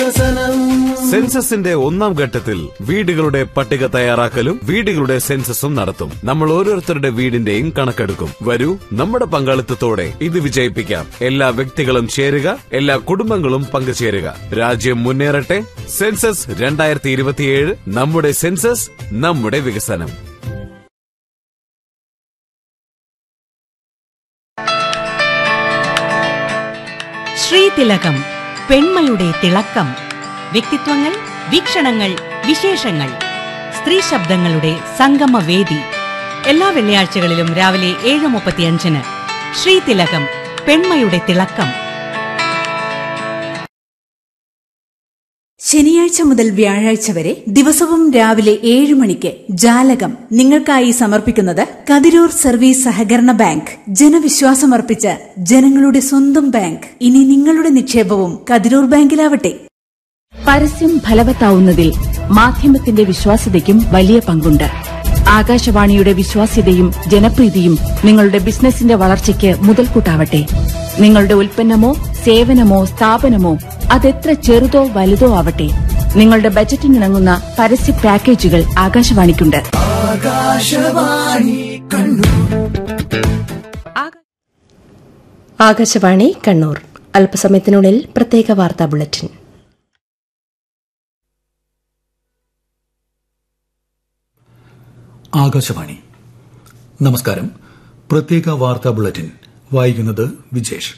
വികസനം സെൻസസിന്റെ ഒന്നാം ഘട്ടത്തിൽ വീടുകളുടെ പട്ടിക തയ്യാറാക്കലും വീടുകളുടെ സെൻസസും നടത്തും നമ്മൾ ഓരോരുത്തരുടെ വീടിന്റെയും കണക്കെടുക്കും വരൂ നമ്മുടെ പങ്കാളിത്തത്തോടെ ഇത് വിജയിപ്പിക്കാം എല്ലാ വ്യക്തികളും ചേരുക എല്ലാ കുടുംബങ്ങളും പങ്കുചേരുക രാജ്യം മുന്നേറട്ടെ സെൻസസ് രണ്ടായിരത്തി ഇരുപത്തിയേഴ് നമ്മുടെ സെൻസസ് നമ്മുടെ വികസനം ശ്രീതിലകം പെൺമയുടെ തിളക്കം വ്യക്തിത്വങ്ങൾ വീക്ഷണങ്ങൾ വിശേഷങ്ങൾ സ്ത്രീ ശബ്ദങ്ങളുടെ സംഗമവേദി എല്ലാ വെള്ളിയാഴ്ചകളിലും രാവിലെ ഏഴ് മുപ്പത്തിയഞ്ചിന് ശ്രീതിലകം പെൺമയുടെ തിളക്കം ശനിയാഴ്ച മുതൽ വ്യാഴാഴ്ച വരെ ദിവസവും രാവിലെ ഏഴ് മണിക്ക് ജാലകം നിങ്ങൾക്കായി സമർപ്പിക്കുന്നത് കതിരൂർ സർവീസ് സഹകരണ ബാങ്ക് ജനവിശ്വാസമർപ്പിച്ച ജനങ്ങളുടെ സ്വന്തം ബാങ്ക് ഇനി നിങ്ങളുടെ നിക്ഷേപവും കതിരൂർ ബാങ്കിലാവട്ടെ പരസ്യം ഫലവത്താവുന്നതിൽ മാധ്യമത്തിന്റെ വിശ്വാസ്യതയ്ക്കും വലിയ പങ്കുണ്ട് ആകാശവാണിയുടെ വിശ്വാസ്യതയും ജനപ്രീതിയും നിങ്ങളുടെ ബിസിനസിന്റെ വളർച്ചയ്ക്ക് മുതൽക്കൂട്ടാവട്ടെ നിങ്ങളുടെ ഉൽപ്പന്നമോ സേവനമോ സ്ഥാപനമോ അതെത്ര ചെറുതോ വലുതോ ആവട്ടെ നിങ്ങളുടെ ബജറ്റിനിണങ്ങുന്ന പരസ്യ പാക്കേജുകൾ ആകാശവാണിക്കുണ്ട് ആകാശവാണി കണ്ണൂർ ആകാശവാണി കണ്ണൂർ അല്പസമയത്തിനുള്ളിൽ പ്രത്യേക വാർത്താ ബുള്ളറ്റിൻ ആകാശവാണി നമസ്കാരം പ്രത്യേക വാർത്താ ബുള്ളറ്റിൻ വായിക്കുന്നത് വിജേഷ്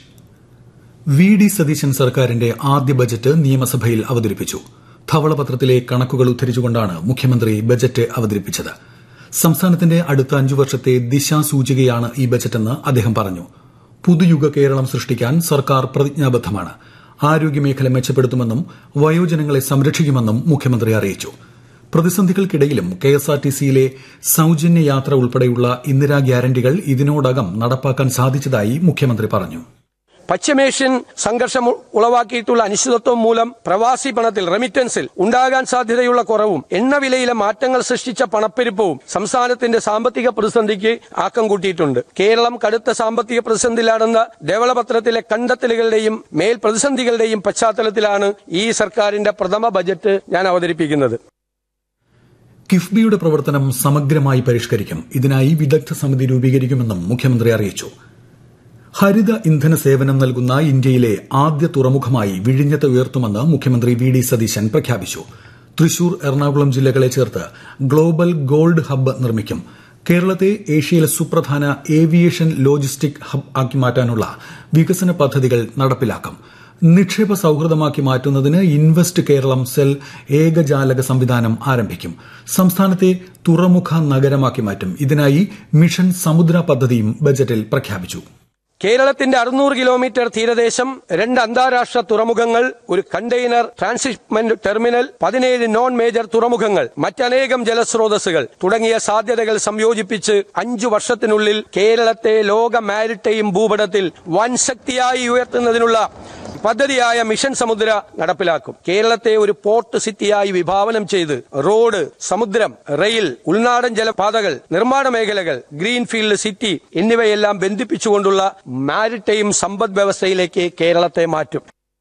വി ഡി സതീശൻ സർക്കാരിന്റെ ആദ്യ ബജറ്റ് നിയമസഭയിൽ അവതരിപ്പിച്ചു ധവളപത്രത്തിലെ കണക്കുകൾ ഉദ്ധരിച്ചുകൊണ്ടാണ് മുഖ്യമന്ത്രി ബജറ്റ് അവതരിപ്പിച്ചത് സംസ്ഥാനത്തിന്റെ അടുത്ത അഞ്ചു വർഷത്തെ ദിശാസൂചികയാണ് ഈ ബജറ്റെന്ന് അദ്ദേഹം പറഞ്ഞു പുതുയുഗ കേരളം സൃഷ്ടിക്കാൻ സർക്കാർ പ്രതിജ്ഞാബദ്ധമാണ് ആരോഗ്യമേഖല മെച്ചപ്പെടുത്തുമെന്നും വയോജനങ്ങളെ സംരക്ഷിക്കുമെന്നും മുഖ്യമന്ത്രി അറിയിച്ചു പ്രതിസന്ധികൾക്കിടയിലും കെഎസ്ആർടിസിയിലെ സൌജന്യ യാത്ര ഉൾപ്പെടെയുള്ള ഇന്ദിരാ ഗ്യാരണ്ടികൾ ഇതിനോടകം നടപ്പാക്കാൻ സാധിച്ചതായി മുഖ്യമന്ത്രി പറഞ്ഞു പശ്ചിമേഷ്യൻ സംഘർഷം ഉളവാക്കിയിട്ടുള്ള അനിശ്ചിതത്വം മൂലം പ്രവാസി പണത്തിൽ റെമിറ്റൻസിൽ ഉണ്ടാകാൻ സാധ്യതയുള്ള കുറവും എണ്ണവിലയിലെ മാറ്റങ്ങൾ സൃഷ്ടിച്ച പണപ്പെരുപ്പവും സംസ്ഥാനത്തിന്റെ സാമ്പത്തിക പ്രതിസന്ധിക്ക് ആക്കം കൂട്ടിയിട്ടുണ്ട് കേരളം കടുത്ത സാമ്പത്തിക പ്രതിസന്ധിയിലാണെന്ന ധവളപത്രത്തിലെ കണ്ടെത്തലുകളുടെയും മേൽ പ്രതിസന്ധികളുടെയും പശ്ചാത്തലത്തിലാണ് ഈ സർക്കാരിന്റെ പ്രഥമ ബജറ്റ് ഞാൻ അവതരിപ്പിക്കുന്നത് കിഫ്ബിയുടെ പ്രവർത്തനം സമഗ്രമായി പരിഷ്കരിക്കും ഇതിനായി വിദഗ്ധ സമിതി രൂപീകരിക്കുമെന്നും മുഖ്യമന്ത്രി അറിയിച്ചു ഹരിത ഇന്ധന സേവനം നൽകുന്ന ഇന്ത്യയിലെ ആദ്യ തുറമുഖമായി വിഴിഞ്ഞത്ത് ഉയർത്തുമെന്ന് മുഖ്യമന്ത്രി വി ഡി സതീശൻ പ്രഖ്യാപിച്ചു തൃശൂർ എറണാകുളം ജില്ലകളെ ചേർത്ത് ഗ്ലോബൽ ഗോൾഡ് ഹബ്ബ് നിർമ്മിക്കും കേരളത്തെ ഏഷ്യയിലെ സുപ്രധാന ഏവിയേഷൻ ലോജിസ്റ്റിക് ഹബ് ആക്കി മാറ്റാനുള്ള വികസന പദ്ധതികൾ നടപ്പിലാക്കും നിക്ഷേപ സൌഹൃദമാക്കി മാറ്റുന്നതിന് ഇൻവെസ്റ്റ് കേരളം സെൽ ഏകജാലക സംവിധാനം ആരംഭിക്കും സംസ്ഥാനത്തെ തുറമുഖ നഗരമാക്കി മാറ്റും ഇതിനായി മിഷൻ സമുദ്ര പദ്ധതിയും ബജറ്റിൽ പ്രഖ്യാപിച്ചു കേരളത്തിന്റെ അറുന്നൂറ് കിലോമീറ്റർ തീരദേശം രണ്ട് അന്താരാഷ്ട്ര തുറമുഖങ്ങൾ ഒരു കണ്ടെയ്നർ ട്രാൻസിറ്റ്മെന്റ് ടെർമിനൽ പതിനേഴ് നോൺ മേജർ തുറമുഖങ്ങൾ മറ്റനേകം ജലസ്രോതസ്സുകൾ തുടങ്ങിയ സാധ്യതകൾ സംയോജിപ്പിച്ച് അഞ്ചു വർഷത്തിനുള്ളിൽ കേരളത്തെ ലോക മാരിടൈം ഭൂപടത്തിൽ വൻ ശക്തിയായി ഉയർത്തുന്നതിനുള്ള പദ്ധതിയായ മിഷൻ സമുദ്ര നടപ്പിലാക്കും കേരളത്തെ ഒരു പോർട്ട് സിറ്റിയായി വിഭാവനം ചെയ്ത് റോഡ് സമുദ്രം റെയിൽ ഉൾനാടൻ ജലപാതകൾ നിർമ്മാണ മേഖലകൾ ഗ്രീൻഫീൽഡ് സിറ്റി എന്നിവയെല്ലാം ബന്ധിപ്പിച്ചുകൊണ്ടുള്ള മാരിടൈം സമ്പദ് വ്യവസ്ഥയിലേക്ക് കേരളത്തെ മാറ്റും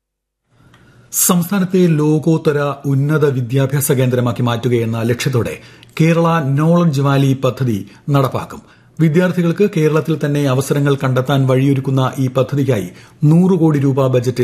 സംസ്ഥാനത്തെ ലോകോത്തര ഉന്നത വിദ്യാഭ്യാസ കേന്ദ്രമാക്കി മാറ്റുകയെന്ന ലക്ഷ്യത്തോടെ കേരള നോളജ് വാലി പദ്ധതി നടപ്പാക്കും വിദ്യാർത്ഥികൾക്ക് കേരളത്തിൽ തന്നെ അവസരങ്ങൾ കണ്ടെത്താൻ വഴിയൊരുക്കുന്ന ഈ പദ്ധതിക്കായി നൂറ് കോടി രൂപ ബജറ്റിൽ